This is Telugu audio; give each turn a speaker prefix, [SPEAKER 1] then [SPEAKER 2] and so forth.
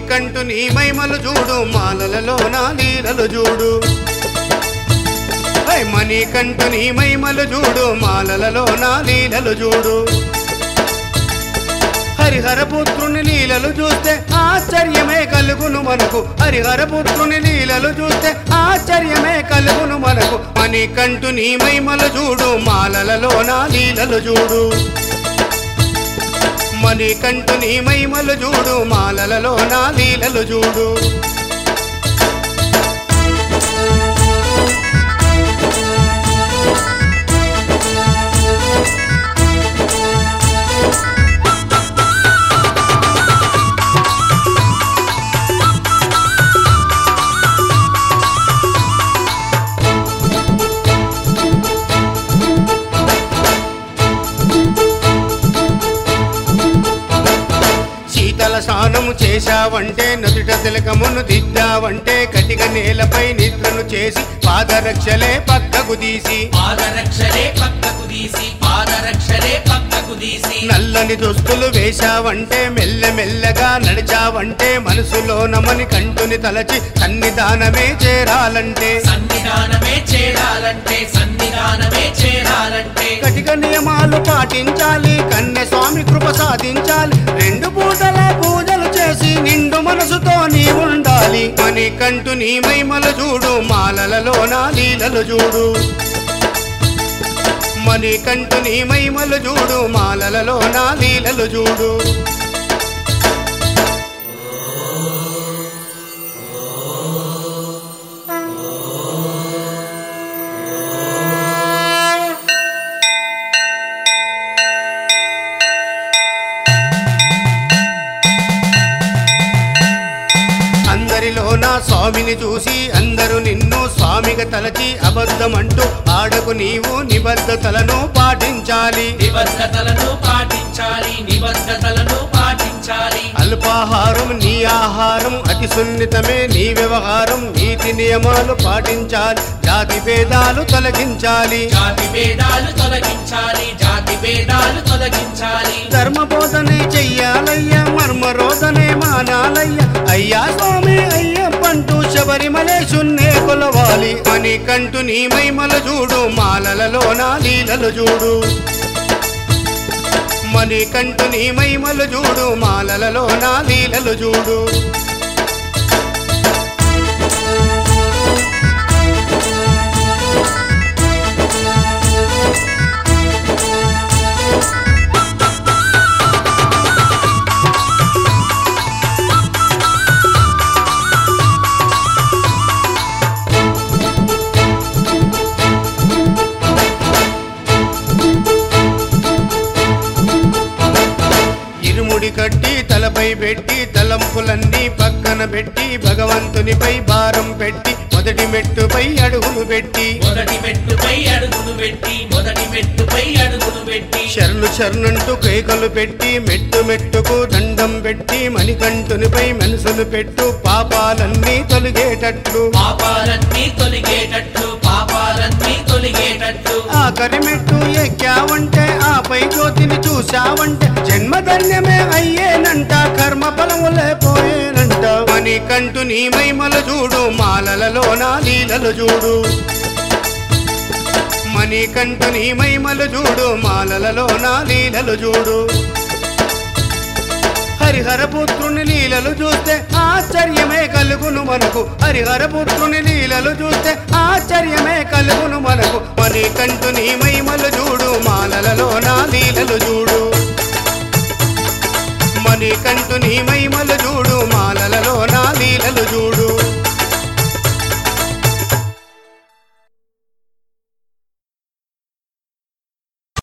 [SPEAKER 1] మణికంఠు నీ మైమలు చూడు మాలలలో నా లీలలు చూడు హై మణికంఠు నీ మైమలు చూడు మాలలలో నా లీలలు చూడు హరిహర పుత్రుని లీలలు చూస్తే ఆశ్చర్యమే కలుగును మనకు హరిహర పుత్రుని లీలలు చూస్తే ఆశ్చర్యమే కలుగును మనకు మణికంఠు నీ మైమలు చూడు మాలలలో నా లీలలు చూడు మణికంఠు నీ మైమలు చూడు మాలలలో నా లీలలు చూడు శీతల స్నానము చేశావంటే నుదుట తిలకమును దిద్దావంటే కటిక నేలపై నిద్రను చేసి పాదరక్షలే పక్కకు తీసి
[SPEAKER 2] పాదరక్షలే పక్కకు తీసి పాదరక్షలే పక్కకు తీసి
[SPEAKER 1] నల్లని దుస్తులు వేశావంటే మెల్లమెల్లగా నడిచావంటే మనసులో నమని కంటుని తలచి సన్నిధానమే చేరాలంటే
[SPEAKER 2] సన్నిధానమే చేరాలంటే సన్నిధానమే చేరాలంటే
[SPEAKER 1] కటిక నియమాలు పాటించాలి కన్నె స్వామి కృప సాధించాలి రెండు పూటల పూజలు చేసి నిండు మనసుతో నీ ఉండాలి మని కంటు నీ మైమలు చూడు మాలలలో నా లీలలు చూడు మని కంటు నీ మైమలు చూడు మాలలలో నా లీలలు చూడు అందరిలో నా స్వామిని చూసి అందరూ నిన్ను స్వామిగా తలచి అబద్ధమంటూ ఆడకు నీవు నిబద్ధతలను పాటించాలి
[SPEAKER 2] నిబద్ధతలను పాటించాలి నిబద్ధతలను పాటించాలి
[SPEAKER 1] అల్పాహారం నీ ఆహారం అతి సున్నితమే నీ వ్యవహారం నీతి నియమాలు పాటించాలి జాతి భేదాలు తొలగించాలి
[SPEAKER 2] జాతి భేదాలు తొలగించాలి జాతి భేదాలు తొలగించాలి
[SPEAKER 1] ధర్మ బోధనే చెయ్యాలయ్యా మర్మ రోదనే మానాలయ్య అయ్యా స్వామి అయ్యప్పంటూ శబరిమలేశున్నే కొలవాలి అని కంటు నీ మైమల చూడు మాలలలో నా లీలలు చూడు మని కంటు నీ మైమలు చూడు మాలలలో నా లీలలు చూడు ఇరుముడి కట్టి తలపై పెట్టి తలంపులన్నీ పక్కన పెట్టి భగవంతునిపై భారం పెట్టి మొదటి మెట్టుపై అడుగులు పెట్టి
[SPEAKER 2] మొదటి మెట్టుపై అడుగులు పెట్టి మొదటి మెట్టుపై అడుగులు పెట్టి
[SPEAKER 1] శరణు శరణంటూ కేకలు పెట్టి మెట్టు మెట్టుకు దండం పెట్టి మణికంఠునిపై మనసులు పెట్టు పాపాలన్నీ తొలగేటట్లు
[SPEAKER 2] పాపాలన్నీ తొలగేటట్లు పాపాలన్నీ తొలగేటట్లు
[SPEAKER 1] ఆఖరి మెట్టు ఎక్కావంటే ఆపై జ్యోతిని చూశావంటే జన్మధన్యమే అయ్యేనంట కర్మ ఫలములే పోయేనంట మణికంఠు నీ మైమల చూడు మాలలలో నా లీలలు చూడు మణికంఠు నీ మైమలు చూడు మాలలలో నా లీలలు చూడు హరిహర పుత్రుని లీలలు చూస్తే ఆశ్చర్యమే కలుగును మనకు హరిహర పుత్రుని లీలలు చూస్తే ఆశ్చర్యమే కలుగును మనకు మని కంటు నీ మైమలు చూడు మాలలలో నా లీలలు చూడు మని కంటు నీ మైమలు చూడు